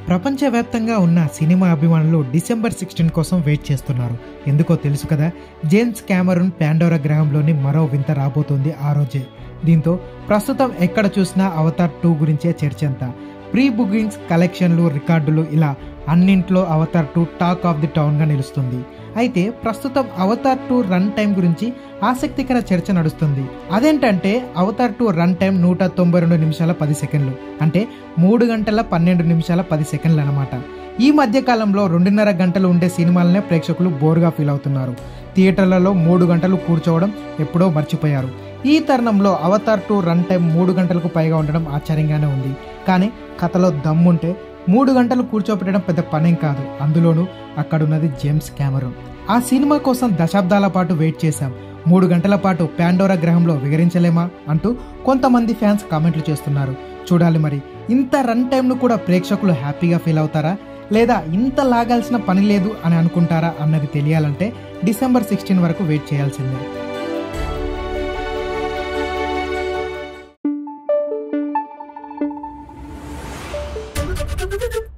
ప్రపంచవ్యాప్తంగా ఉన్న సినిమా అభిమానులు డిసెంబర్ సిక్స్టీన్ కోసం వెయిట్ చేస్తున్నారు ఎందుకో తెలుసు కదా జేమ్స్ క్యామరూన్ పాండోరా గ్రహంలోని మరో వింత రాబోతోంది ఆ రోజే దీంతో ప్రస్తుతం ఎక్కడ చూసినా అవతార్ టూ గురించే చర్చ అంతా ప్రీ బుకింగ్స్ కలెక్షన్లు రికార్డులు ఇలా అన్నింట్లో Avatar two talk of the టౌన్గా నిలుస్తుంది అయితే ప్రస్తుతం అవతార్ టూ రన్ టైం గురించి ఆసక్తికర చర్చ నడుస్తుంది అదేంటంటే అవతార్ టూ రన్ టైం నూట తొంభై రెండు నిమిషాల పది సెకండ్లు అంటే మూడు గంటల పన్నెండు నిమిషాల పది సెకండ్లు అనమాట ఈ మధ్య కాలంలో రెండున్నర గంటలు ఉండే సినిమాలనే ప్రేక్షకులు బోర్గా ఫీల్ అవుతున్నారు థియేటర్లలో మూడు గంటలు కూర్చోవడం ఎప్పుడో మర్చిపోయారు ఈ తరుణంలో అవతార్ టూ రన్ టైం మూడు గంటలకు పైగా ఉండడం ఆశ్చర్యంగానే ఉంది కానీ కథలో దమ్ముంటే మూడు గంటలు కూర్చోపెట్టడం పెద్ద పనేం కాదు అందులోనూ అక్కడున్నది జేమ్స్ కెమెరూన్ ఆ సినిమా కోసం దశాబ్దాల పాటు వెయిట్ చేశాం మూడు గంటల పాటు పాండోరా గ్రహంలో వివరించలేమా అంటూ కొంతమంది ఫ్యాన్స్ కామెంట్లు చేస్తున్నారు చూడాలి మరి ఇంత రన్ టైంను కూడా ప్రేక్షకులు హ్యాపీగా ఫీల్ అవుతారా లేదా ఇంత లాగాల్సిన పని లేదు అని అనుకుంటారా అన్నది తెలియాలంటే డిసెంబర్ సిక్స్టీన్ వరకు వెయిట్ చేయాల్సిందే Thank you.